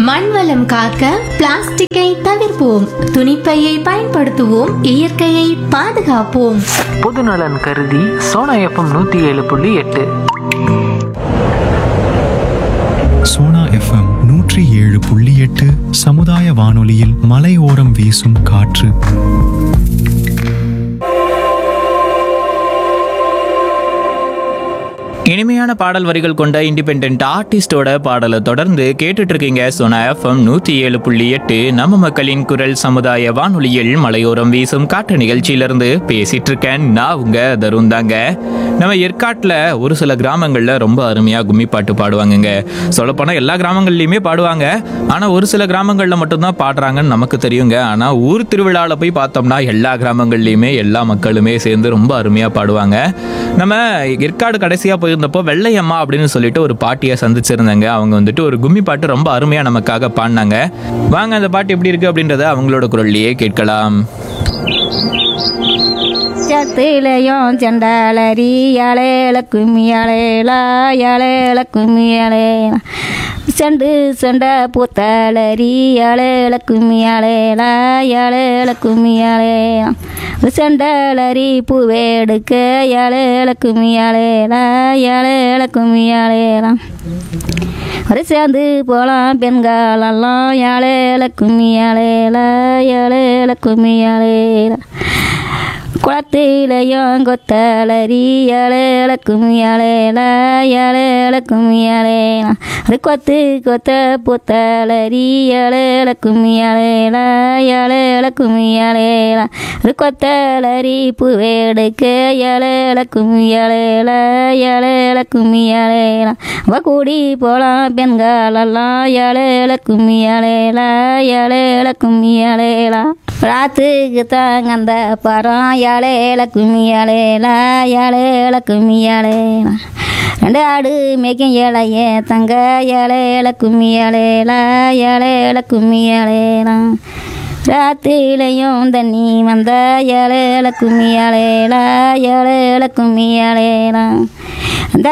மண் வளம் காக்க பிளாஸ்டிக்கை தவிர்ப்போம் துணிப்பையை பயன்படுத்துவோம் இயற்கையை பாதுகாப்போம் பொதுநலன் கருதி சோனா எஃப்எம் நூற்றி ஏழு புள்ளி எட்டு சோனா எஃப்எம் நூற்றி ஏழு புள்ளி எட்டு சமுதாய வானொலியில் மலையோரம் வீசும் காற்று இனிமையான பாடல் வரிகள் கொண்ட இண்டிபெண்ட் ஆர்டிஸ்டோட பாடலை தொடர்ந்து கேட்டுட்டு இருக்கீங்க சோனா எஃப்எம் நூற்றி ஏழு புள்ளி எட்டு நம்ம மக்களின் குரல் சமுதாய வானொலியில் மலையோரம் வீசும் காற்று நிகழ்ச்சியிலிருந்து பேசிட்டு இருக்கேன் நான் உங்க தருண் தாங்க நம்ம ஏற்காட்டில் ஒரு சில கிராமங்களில் ரொம்ப அருமையாக கும்மி பாட்டு பாடுவாங்கங்க சொல்லப்போனால் எல்லா கிராமங்கள்லையுமே பாடுவாங்க ஆனால் ஒரு சில கிராமங்களில் மட்டும்தான் பாடுறாங்கன்னு நமக்கு தெரியுங்க ஆனால் ஊர் திருவிழாவில் போய் பார்த்தோம்னா எல்லா கிராமங்கள்லையுமே எல்லா மக்களுமே சேர்ந்து ரொம்ப அருமையாக பாடுவாங்க நம்ம ஏற்காடு கடைசியாக போயிருந்தப்போ வெள்ளையம்மா அப்படின்னு சொல்லிட்டு ஒரு பாட்டியை சந்திச்சிருந்தாங்க அவங்க வந்துட்டு ஒரு கும்மி பாட்டு ரொம்ப அருமையாக நமக்காக பாடினாங்க வாங்க அந்த பாட்டு எப்படி இருக்கு அப்படின்றத அவங்களோட குரல்லையே கேட்கலாம் சத்திலையும் செண்டாலரி அலையில கும்மி அலையலா இலையில கும்மி அலையலா செண்டு செண்ட பூத்தாளரி அலையில கும்மி அலையலா இலையில கும்மி அலையலாம் செண்டாலரி பூவேடுக்க இலையில கும்மி அலையலா இலையில கும்மி அலையலாம் ஒரு சேர்ந்து போகலாம் பெண்களெல்லாம் இலையில கும்மி அலையல இலையில கும்மி அலையல குளத்திலையும் கொத்தலரி இலையில கும்மி அலையல இலையில கும்மி அலையல அது கொத்து கொத்த புத்தலரி இலையில கும்மி அலையல இலையில கும்மி அலையல அது கொத்தலரி பூவேடுக்க இலையில கும்மி அலையல இலையில கும்மி அலையலாம் அவ கூடி போலாம் பெண்களெல்லாம் இலையில கும்மி அலையல இலையில கும்மி அலையலாம் ராத்துக்கு தாங்க அந்த பரம் இலையில கும்மி அலையல இலையில கும்மி அலையலாம் ரெண்டு ஆடு மேய்க்கும் இலைய தங்க இலையில கும்மி அலையல இலையில கும்மி அலையலாம் ராத்திலையும் தண்ணி வந்த இலையில கும்மி அலையல இலையில கும்மி அலையலாம்